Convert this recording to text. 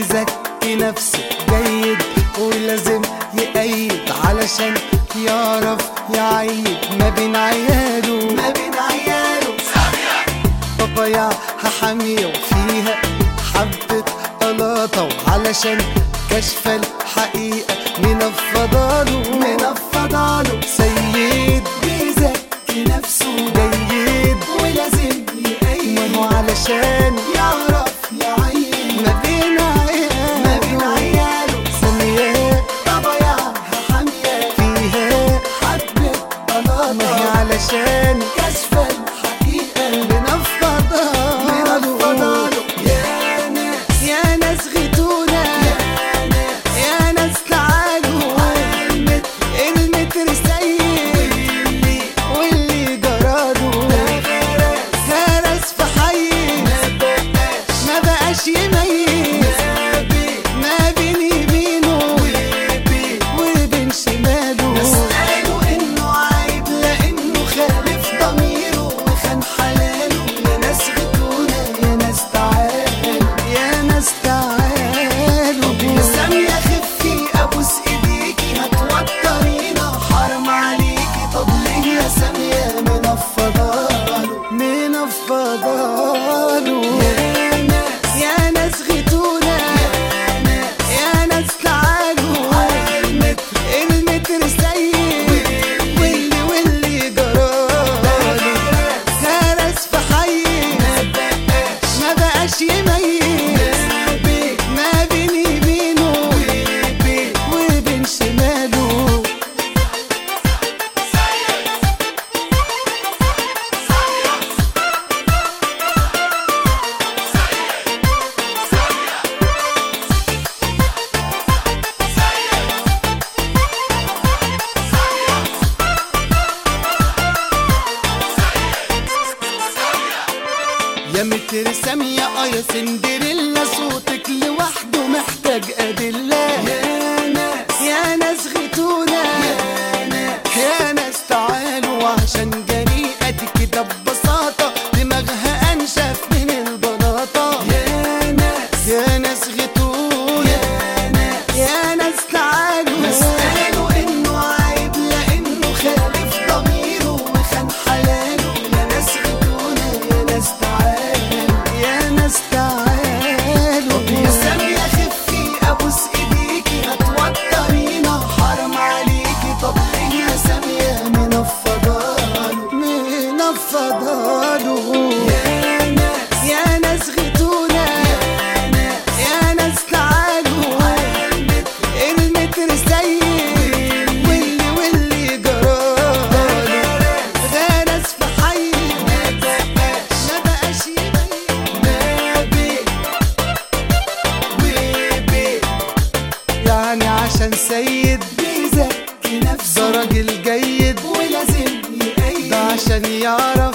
بيزكي نفسه جيد ولازم يأيد علشان يعرف يعيد ما بين عياله ما بين عياله بابايا حامية وفيها حبة قلاطة وعلشان كشف الحقيقة منفضاله منفضاله سيد بيزكي نفسه جيد ولازم يأيد ما هو علشان يعرف يعين ما بين عياله ما بين عياله سمية بابايا حامية فيها حبة قلاطة ما هي علشان كشف الحقيقة منفضاله منفضاله يا ناس يا ناس غيتونا يا ناس يا ناس تعالوا المتر سيء واللي جراله هرس في حي ما بقاش يميز ما بين يمينه وبين شماله نسأله انه عيب لانه خالف ضميره وخان حلاله يا ناس غدونا يا ناس تعالوا يا ناس تعالوا يا سامية خفي ابوس ايديكي هتوترينا حرام عليكي طب ليه يا سامية منفضاله منفضاله يا ناس يا ناس غيتونا يا ناس تعالوا المتر سيء واللي واللي جراله هرس في حي ما بقاش يميز ما بين يمينه وبين شماله يا متر سامية اه يا سندريلا صوتك لوحده محتاج أدلة يا ناس يا ناس غيتونا يا ناس يا ناس تعالوا عشان جريئتي كده ببساطة دماغها أنشف من البلاطة يا ناس يا ناس غيتونا يا ناس يا ناس تعالوا نسأله إنه عيب لأنه خالف ضميره وخان حلاله يا ناس غيتونا يا ناس تعالوا يا ناس تعالوا يا سامية خفي أبوس إيديكي هتوترينا حرام عليكي طب ليه يا سامية منفضاله منفضاله يا ناس يا ناس غيتونا يا ناس يا ناس تعالوا المتر سيء واللي واللي جراله غرس في حي ما بقاش يبين ما بين وبين يعني عشان سيد بيزكي نفسه ده راجل جيد ولازم يأيد ده عشان يعرف